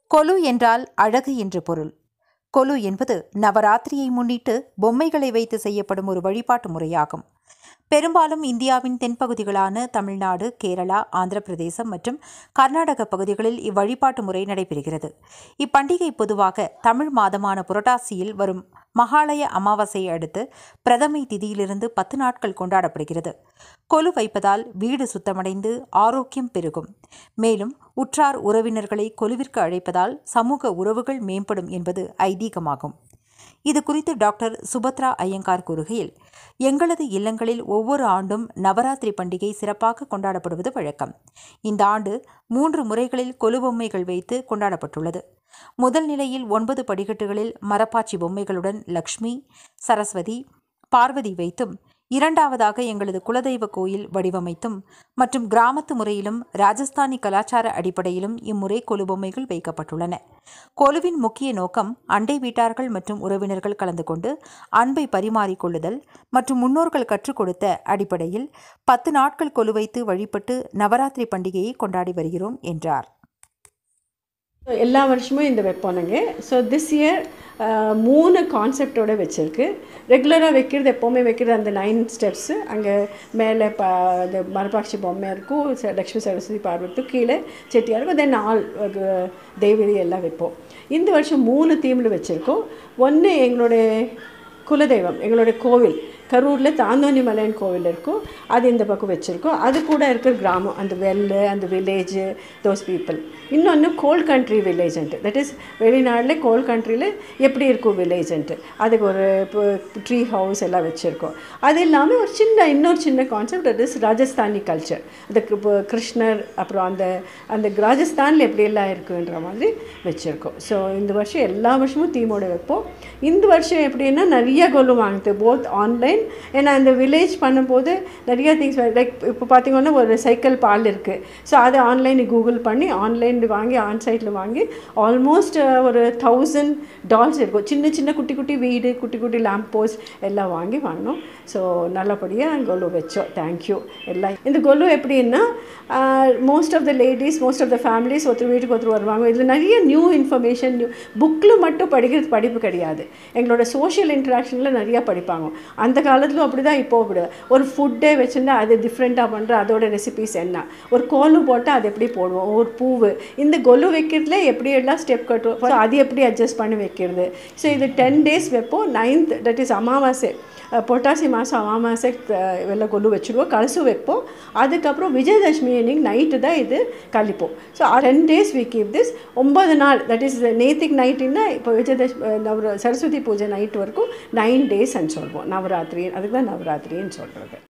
கொலு என்றால் அழகு என்று பொருள் கொலு என்பது நவராத்திரியை முன்னிட்டு பொம்மைகளை வைத்து செய்யப்படும் ஒரு வழிபாட்டு முறையாகும் பெரும்பாலும் இந்தியாவின் தென்பகுதிகளான தமிழ்நாடு கேரளா ஆந்திர பிரதேசம் மற்றும் கர்நாடக பகுதிகளில் இவ்வழிபாட்டு முறை நடைபெறுகிறது இப்பண்டிகை பொதுவாக தமிழ் மாதமான புரட்டாசியில் வரும் மகாலய அமாவாசையை அடுத்து பிரதமை திதியிலிருந்து பத்து நாட்கள் கொண்டாடப்படுகிறது கொலு வைப்பதால் வீடு சுத்தமடைந்து ஆரோக்கியம் பெருகும் மேலும் உற்றார் உறவினர்களை கொலுவிற்கு அழைப்பதால் சமூக உறவுகள் மேம்படும் என்பது ஐதீகமாகும் இது குறித்து டாக்டர் சுபத்ரா ஐயங்கார் கூறுகையில் எங்களது இல்லங்களில் ஒவ்வொரு ஆண்டும் நவராத்திரி பண்டிகை சிறப்பாக கொண்டாடப்படுவது வழக்கம் இந்த ஆண்டு மூன்று முறைகளில் கொலுபொம்மைகள் வைத்து கொண்டாடப்பட்டுள்ளது முதல் நிலையில் ஒன்பது படிக்கட்டுகளில் மரப்பாச்சி பொம்மைகளுடன் லக்ஷ்மி சரஸ்வதி பார்வதி வைத்தும் இரண்டாவதாக எங்களது குலதெய்வ கோயில் வடிவமைத்தும் மற்றும் கிராமத்து முறையிலும் ராஜஸ்தானி கலாச்சார அடிப்படையிலும் இம்முறை கொலுபொம்மைகள் வைக்கப்பட்டுள்ளன கொலுவின் முக்கிய நோக்கம் அண்டை வீட்டார்கள் மற்றும் உறவினர்கள் கலந்து கொண்டு அன்பை பரிமாறிக்கொள்ளுதல் மற்றும் முன்னோர்கள் கற்றுக் கொடுத்த அடிப்படையில் பத்து நாட்கள் கொலு வைத்து வழிபட்டு நவராத்திரி பண்டிகையை கொண்டாடி வருகிறோம் என்றார் எல்லா வருஷமும் இந்த வைப்போனுங்க ஸோ திஸ் இயர் மூணு கான்செப்டோட வச்சுருக்கு ரெகுலராக வைக்கிறது எப்போவுமே வைக்கிறது அந்த நைன் ஸ்டெப்ஸு அங்கே மேலே ப அந்த மரபாட்சி பொம்மை இருக்கும் ச- லக்ஷ்மி சரஸ்வதி பார்வதி கீழே செட்டியாக இருக்கும் தென் ஆள் தெய்வதி எல்லாம் வைப்போம் இந்த வருஷம் மூணு தீமில் வச்சுருக்கோம் ஒன்று எங்களுடைய குலதெய்வம் எங்களுடைய கோவில் கரூரில் தாந்தோணி மலையன் கோவில் இருக்கும் அது இந்த பக்கம் வச்சுருக்கோம் அது கூட இருக்கிற கிராமம் அந்த வெல்லு அந்த வில்லேஜு தோஸ் பீப்புள் இன்னொன்று கோல் கண்ட்ரி வில்லேஜ்ன்ட்டு தட் இஸ் வெளிநாட்டில் கோல் கண்ட்ரியில் எப்படி இருக்கும் வில்லேஜ்ன்ட்டு அதுக்கு ஒரு ட்ரீ ஹவுஸ் எல்லாம் வச்சுருக்கோம் அது இல்லாமல் ஒரு சின்ன இன்னொரு சின்ன concept that is Rajasthani culture அதுக்கு இப்போ கிருஷ்ணர் அப்புறம் அந்த அந்த ராஜஸ்தானில் எப்படியெல்லாம் இருக்குன்ற மாதிரி வச்சுருக்கோம் ஸோ இந்த வருஷம் எல்லா வருஷமும் தீமோட வைப்போம் இந்த வருஷம் எப்படின்னா நிறைய கொல்லு வாங்குது போத் ஆன்லைன் ஏன்னா இந்த வில்லேஜ் பண்ணும்போது நிறைய திங்ஸ் லைக் இப்போ பார்த்தீங்கன்னா ஒரு சைக்கிள் பால் இருக்குது ஸோ அதை ஆன்லைன் கூகுள் பண்ணி ஆன்லைன் வாங்கி ஆன்சைட்டில் வாங்கி ஆல்மோஸ்ட் ஒரு தௌசண்ட் டால்ஸ் இருக்கும் சின்ன சின்ன குட்டி குட்டி வீடு குட்டி குட்டி லேம்ப் போஸ்ட் எல்லாம் வாங்கி வாங்கினோம் ஸோ நல்லபடியாக கொலு வச்சோம் தேங்க்யூ எல்லாம் இந்த கொலு எப்படின்னா most of the ladies most of the families ஒருத்தர் வீட்டுக்கு ஒருத்தர் வருவாங்க இதில் நிறைய நியூ இன்ஃபர்மேஷன் நியூ புக்கில் மட்டும் படிக்கிறது படிப்பு கிடையாது எங்களோட சோஷியல் இன்ட்ராக்ஷனில் நிறையா படிப்பாங்க அந்த காலத்துலும் அப்படி தான் இப்போ அப்படி தான். ஒரு ஃபுட்டே வச்சுருந்தா அது டிஃப்ரெண்ட்டாக பண்ணுற அதோட ரெசிபிஸ் என்ன ஒரு கோலு போட்டால் அது எப்படி போடுவோம் ஒரு பூவு இந்த கொலு வைக்கிறதுல எப்படி எல்லாம் ஸ்டெப் கட்டுவோம் So அது எப்படி அட்ஜஸ்ட் பண்ணி வைக்கிறது ஸோ இது டென் டேஸ் வைப்போம் நைன்த் தட் இஸ் அமாவாசை அஹ், புரட்டாசி மாதம் அமாவாசை அஹ், வெள்ளை கொலு வச்சுருவோம் கலசு வைப்போம் அதுக்கப்புறம் விஜயதசமி அன்னைக்கு நைட்டு தான் இது கழிப்போம் so ten days we keep this ஒம்பது நாள் தட் இஸ் நேத்திக் நைட்டுன்னா இப்போ விஜயதசமி நவர சரஸ்வதி பூஜை நைட் வரைக்கும் நைன் டேஸ்ன்னு சொல்லுவோம் நவராத்திரி அதுக்கு தான் நவராத்திரின்னு சொல்கிறது